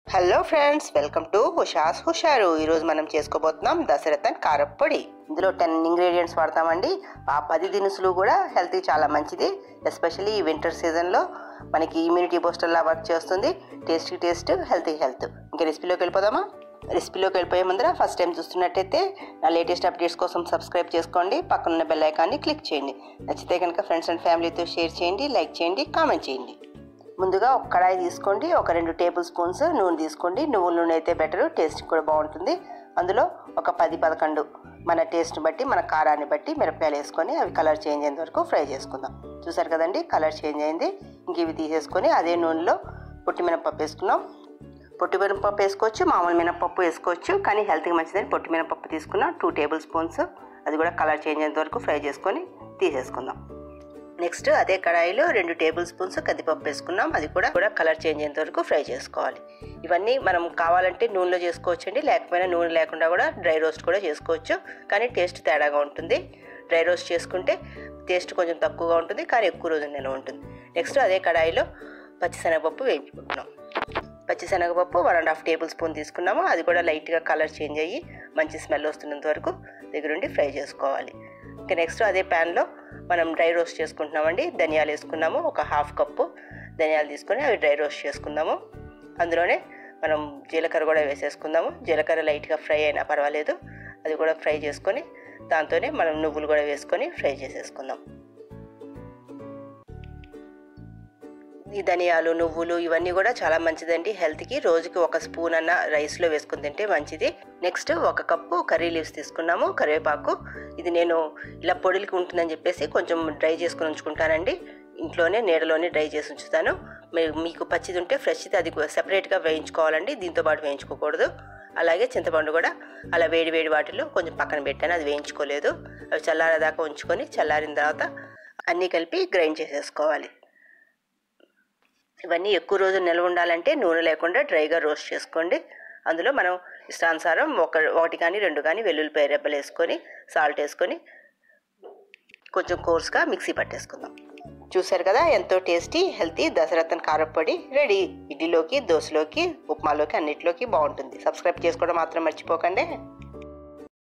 hello friends welcome to హుషాస్ హుషారు ఈరోజు మనం చేసుకోబోతున్నాం దశరథన్ కారప్పొడి ఇందులో టెన్ ఇంగ్రీడియంట్స్ వాడతామండి ఆ పది దినుసులు కూడా హెల్త్కి చాలా మంచిది ఎస్పెషల్లీ ఈ వింటర్ సీజన్లో మనకి ఇమ్యూనిటీ బూస్టర్లా వర్క్ చేస్తుంది టేస్ట్కి టేస్ట్ హెల్త్కి హెల్త్ ఇంకా రెసిపీలోకి వెళ్ళిపోదామా రెసిపీలోకి వెళ్ళిపోయే ముందర ఫస్ట్ టైం చూస్తున్నట్టయితే నా లేటెస్ట్ అప్డేట్స్ కోసం సబ్స్క్రైబ్ చేసుకోండి పక్కనున్న బెల్ ఐకాన్ని క్లిక్ చేయండి నచ్చితే కనుక ఫ్రెండ్స్ అండ్ ఫ్యామిలీతో షేర్ చేయండి లైక్ చేయండి కామెంట్ చేయండి ముందుగా ఒక కడాయి తీసుకోండి ఒక రెండు టేబుల్ స్పూన్స్ నూనె తీసుకోండి నువ్వుల నూనె అయితే బెటర్ టేస్ట్ కూడా బాగుంటుంది అందులో ఒక పది పదకొండు మన టేస్ట్ని బట్టి మన కారాన్ని బట్టి మిరపకాయలు వేసుకొని అవి కలర్ చేంజ్ అయ్యేంత వరకు ఫ్రై చేసుకుందాం చూసారు కదండి కలర్ చేంజ్ అయింది ఇంక ఇవి తీసేసుకొని అదే నూనెలో పొట్టి మినపప్పు వేసుకున్నాం పొట్టి మినపప్పు వేసుకోవచ్చు మామూలు మినపప్పు వేసుకోవచ్చు కానీ హెల్త్కి మంచిదని పొట్టి మినపప్పు తీసుకున్నాం టూ టేబుల్ స్పూన్స్ అది కూడా కలర్ చేంజ్ అయ్యేంత వరకు ఫ్రై చేసుకొని తీసేసుకుందాం నెక్స్ట్ అదే కడాయిలో రెండు టేబుల్ స్పూన్స్ కందిపప్పు వేసుకున్నాం అది కూడా కూడా కలర్ చేంజ్ అయ్యేంత వరకు ఫ్రై చేసుకోవాలి ఇవన్నీ మనం కావాలంటే నూనెలో చేసుకోవచ్చు అండి లేకపోయినా నూనె లేకుండా కూడా డ్రై రోస్ట్ కూడా చేసుకోవచ్చు కానీ టేస్ట్ తేడాగా ఉంటుంది డ్రై రోస్ట్ చేసుకుంటే టేస్ట్ కొంచెం తక్కువగా ఉంటుంది కానీ ఎక్కువ రోజులు నిల్వ ఉంటుంది నెక్స్ట్ అదే కడాయిలో పచ్చిశనగపప్పు వేయించుకుంటున్నాం పచ్చిశనగపప్పు one and half tablespoon తీసుకున్నాము అది కూడా లైట్గా కలర్ చేంజ్ అయ్యి మంచి స్మెల్ వస్తున్నంత వరకు దగ్గరుండి ఫ్రై చేసుకోవాలి ఇంకా నెక్స్ట్ అదే ప్యాన్లో మనం డ్రై రోస్ట్ చేసుకుంటున్నామండి ధనియాలు వేసుకున్నాము ఒక హాఫ్ కప్పు ధనియాలు తీసుకొని అవి డ్రై రోస్ట్ చేసుకుందాము అందులోనే మనం జీలకర్ర కూడా వేసేసుకుందాము జీలకర్ర లైట్గా ఫ్రై అయినా పర్వాలేదు అది కూడా ఫ్రై చేసుకొని దాంతోనే మనం నువ్వులు కూడా వేసుకొని ఫ్రై చేసేసుకుందాం ఈ ధనియాలు నువ్వులు ఇవన్నీ కూడా చాలా మంచిదండి హెల్త్కి రోజుకి ఒక స్పూన్ అన్న రైస్లో వేసుకుని తింటే మంచిది నెక్స్ట్ ఒక కప్పు కర్రీ లీవ్స్ తీసుకున్నాము కరివేపాకు ఇది నేను ఇలా పొడిలికి ఉంటుందని చెప్పేసి కొంచెం డ్రై చేసుకుని ఉంచుకుంటానండి ఇంట్లోనే నీడలోనే డ్రై చేసి ఉంచుతాను మీకు పచ్చిది ఉంటే ఫ్రెష్ది అది సెపరేట్గా వేయించుకోవాలండి దీంతో పాటు వేయించుకోకూడదు అలాగే చింతపండు కూడా అలా వేడి వేడి వాటిలో కొంచెం పక్కన పెట్టాను అది వేయించుకోలేదు అవి చల్లారేదాకా ఉంచుకొని చల్లారిన తర్వాత అన్నీ కలిపి గ్రైండ్ చేసేసుకోవాలి ఇవన్నీ ఎక్కువ రోజులు నిల్వ ఉండాలంటే నూనె లేకుండా డ్రైగా రోస్ట్ చేసుకోండి అందులో మనం ఇష్టానుసారం ఒక ఒకటి కానీ రెండు కానీ వెల్లుల్లిపాయ రెబ్బలు వేసుకొని సాల్ట్ వేసుకొని కొంచెం కోర్స్గా మిక్సీ పట్టేసుకుందాం చూసారు కదా ఎంతో టేస్టీ హెల్తీ దశరథన్ కారప్పొడి రెడీ ఇడ్లీలోకి దోశలోకి ఉప్మాలోకి అన్నిటిలోకి బాగుంటుంది సబ్స్క్రైబ్ చేసుకోవడం మాత్రం మర్చిపోకండి